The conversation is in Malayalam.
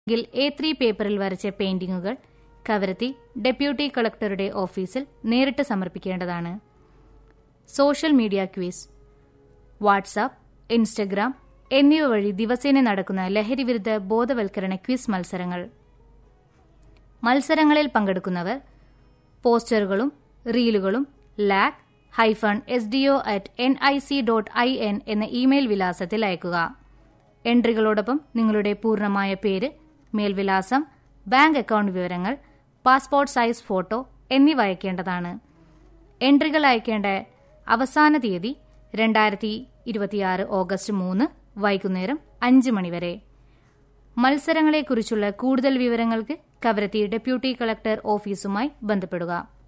എങ്കിൽ എ ത്രീ പേപ്പറിൽ വരച്ച പെയിന്റിങ്ങുകൾ കവരത്തി ഡെപ്യൂട്ടി കളക്ടറുടെ ഓഫീസിൽ നേരിട്ട് സമർപ്പിക്കേണ്ടതാണ് social media quiz WhatsApp Instagram എന്നിവ വഴി ദിവസേന നടക്കുന്ന ലഹരിവിരുദ്ധ ബോധവൽക്കരണ ക്വിസ് മത്സരങ്ങൾ മത്സരങ്ങളിൽ പങ്കെടുക്കുന്നവർ പോസ്റ്ററുകളും റീലുകളും lac hyphen S D O at N I C dot I N email ഇമെയിൽ വിലാസത്തിൽ അയക്കുക എൻട്രികളോടൊപ്പം നിങ്ങളുടെ പൂർണ്ണമായ പേര് മേൽവിലാസം ബാങ്ക് അക്കൌണ്ട് വിവരങ്ങൾ പാസ്പോർട്ട് സൈസ് ഫോട്ടോ എന്നിവ അയക്കേണ്ടതാണ് എൻട്രികൾ അയക്കേണ്ട അവസാന തീയതി രണ്ടായിരത്തി ഇരുപത്തിയാറ് ഓഗസ്റ്റ് മൂന്ന് വൈകുന്നേരം അഞ്ച് മണിവരെ മത്സരങ്ങളെക്കുറിച്ചുള്ള കൂടുതൽ വിവരങ്ങൾക്ക് കവരത്തി ഡെപ്യൂട്ടി കളക്ടർ ഓഫീസുമായി ബന്ധപ്പെടുക